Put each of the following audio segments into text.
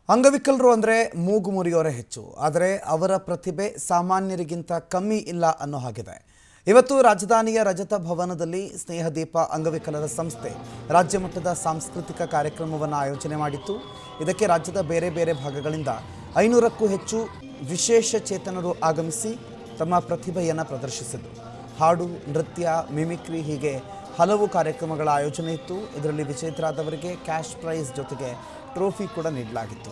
ಅಂಗವಿಕಲರು ಅಂದರೆ ಮೂಗು ಮುರಿಯೋರೇ ಹೆಚ್ಚು ಆದರೆ ಅವರ ಪ್ರತಿಭೆ ಸಾಮಾನ್ಯರಿಗಿಂತ ಕಮ್ಮಿ ಇಲ್ಲ ಅನ್ನೋ ಹಾಗಿದೆ ಇವತ್ತು ರಾಜಧಾನಿಯ ರಜತ ಭವನದಲ್ಲಿ ಸ್ನೇಹದೀಪ ಅಂಗವಿಕಲರ ಸಂಸ್ಥೆ ರಾಜ್ಯ ಮಟ್ಟದ ಸಾಂಸ್ಕೃತಿಕ ಕಾರ್ಯಕ್ರಮವನ್ನು ಆಯೋಜನೆ ಮಾಡಿತ್ತು ಇದಕ್ಕೆ ರಾಜ್ಯದ ಬೇರೆ ಬೇರೆ ಭಾಗಗಳಿಂದ ಐನೂರಕ್ಕೂ ಹೆಚ್ಚು ವಿಶೇಷ ಚೇತನರು ಆಗಮಿಸಿ ತಮ್ಮ ಪ್ರತಿಭೆಯನ್ನು ಪ್ರದರ್ಶಿಸಿದರು ಹಾಡು ನೃತ್ಯ ಮಿಮಿಕ್ರಿ ಹೀಗೆ ಹಲವು ಕಾರ್ಯಕ್ರಮಗಳ ಆಯೋಜನೆ ಇತ್ತು ಇದರಲ್ಲಿ ವಿಜೇತರಾದವರಿಗೆ ಕ್ಯಾಶ್ ಪ್ರೈಸ್ ಜೊತೆಗೆ ಟ್ರೋಫಿ ಕೂಡ ನೀಡಲಾಗಿತ್ತು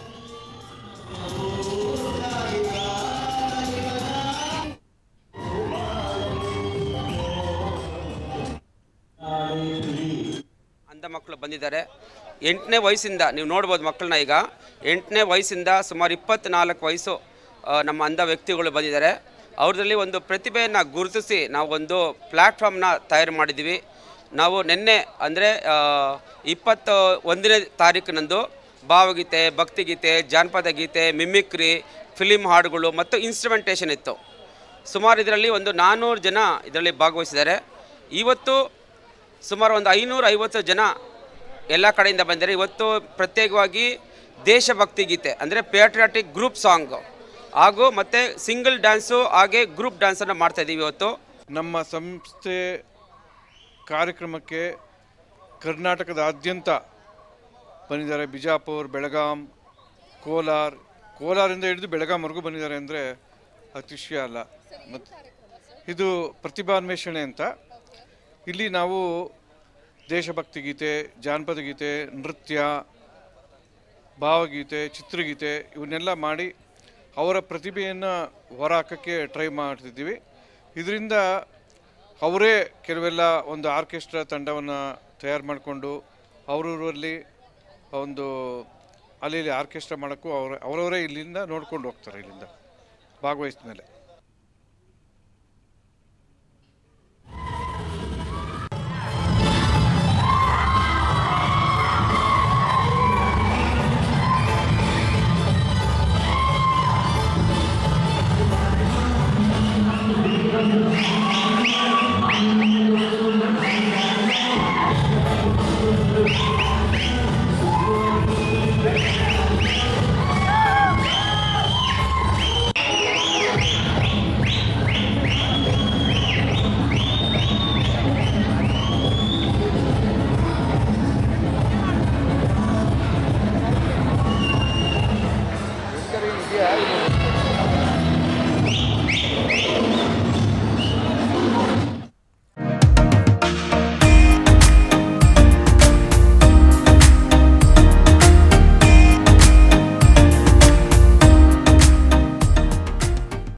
ಅಂಧ ಮಕ್ಕಳು ಬಂದಿದ್ದಾರೆ ಎಂಟನೇ ವಯಸ್ಸಿಂದ ನೀವು ನೋಡ್ಬೋದು ಮಕ್ಕಳನ್ನ ಈಗ ಎಂಟನೇ ವಯಸ್ಸಿಂದ ಸುಮಾರು ಇಪ್ಪತ್ತ್ನಾಲ್ಕು ವಯಸ್ಸು ಆ, ನಮ್ಮ ಅಂಧ ವ್ಯಕ್ತಿಗಳು ಬಂದಿದ್ದಾರೆ ಅವ್ರದಲ್ಲಿ ಒಂದು ಪ್ರತಿಭೆಯನ್ನು ಗುರುತಿಸಿ ನಾವು ಒಂದು ಪ್ಲ್ಯಾಟ್ಫಾರ್ಮ್ನ ತಯಾರು ಮಾಡಿದ್ದೀವಿ ನಾವು ನಿನ್ನೆ ಅಂದರೆ ಇಪ್ಪತ್ತ ಒಂದನೇ ತಾರೀಕಿನಂದು ಭಾವಗೀತೆ ಭಕ್ತಿಗೀತೆ ಜಾನಪದ ಗೀತೆ ಮಿಮಿಕ್ರಿ ಫಿಲಿಮ್ ಹಾಡುಗಳು ಮತ್ತು ಇನ್ಸ್ಟ್ರುಮೆಂಟೇಷನ್ ಇತ್ತು ಸುಮಾರು ಇದರಲ್ಲಿ ಒಂದು ನಾನ್ನೂರು ಜನ ಇದರಲ್ಲಿ ಭಾಗವಹಿಸಿದ್ದಾರೆ ಇವತ್ತು ಸುಮಾರು ಒಂದು ಐನೂರ ಐವತ್ತು ಜನ ಎಲ್ಲ ಕಡೆಯಿಂದ ಬಂದಿದ್ದಾರೆ ಇವತ್ತು ಪ್ರತ್ಯೇಕವಾಗಿ ದೇಶಭಕ್ತಿ ಗೀತೆ ಅಂದರೆ ಪೇಟ್ರಿಯಾಟಿಕ್ ಗ್ರೂಪ್ ಸಾಂಗ್ ಹಾಗೂ ಮತ್ತು ಸಿಂಗಲ್ ಡ್ಯಾನ್ಸು ಹಾಗೆ ಗ್ರೂಪ್ ಡ್ಯಾನ್ಸನ್ನು ಮಾಡ್ತಾ ಇದ್ದೀವಿ ಇವತ್ತು ನಮ್ಮ ಸಂಸ್ಥೆ ಕಾರ್ಯಕ್ರಮಕ್ಕೆ ಕರ್ನಾಟಕದಾದ್ಯಂತ ಬಂದಿದ್ದಾರೆ ಬಿಜಾಪುರ್ ಬೆಳಗಾಂ ಕೋಲಾರ ಕೋಲಾರಿಂದ ಹಿಡಿದು ಬೆಳಗಾಂವರೆಗೂ ಬಂದಿದ್ದಾರೆ ಅಂದರೆ ಅತಿಶಯ ಅಲ್ಲ ಮತ್ತು ಇದು ಪ್ರತಿಭಾನ್ವೇಷಣೆ ಅಂತ ಇಲ್ಲಿ ನಾವು ದೇಶಭಕ್ತಿ ಗೀತೆ ಜಾನಪದ ಗೀತೆ ನೃತ್ಯ ಭಾವಗೀತೆ ಚಿತ್ರಗೀತೆ ಇವನ್ನೆಲ್ಲ ಮಾಡಿ ಅವರ ಪ್ರತಿಭೆಯನ್ನು ಹೊರಹಾಕೋಕ್ಕೆ ಟ್ರೈ ಮಾಡ್ತಿದ್ದೀವಿ ಇದರಿಂದ ಅವರೇ ಕೆಲವೆಲ್ಲ ಒಂದು ಆರ್ಕೆಸ್ಟ್ರಾ ತಂಡವನ್ನು ತಯಾರು ಮಾಡಿಕೊಂಡು ಅವರೂರಲ್ಲಿ ಒಂದು ಅಲ್ಲಿ ಇಲ್ಲಿ ಆರ್ಕೆಸ್ಟ್ರಾ ಮಾಡೋಕ್ಕೂ ಅವ್ರ ಅವರವರೇ ಇಲ್ಲಿಂದ ನೋಡ್ಕೊಂಡು ಹೋಗ್ತಾರೆ ಇಲ್ಲಿಂದ ಭಾಗವಹಿಸಿದ ಮೇಲೆ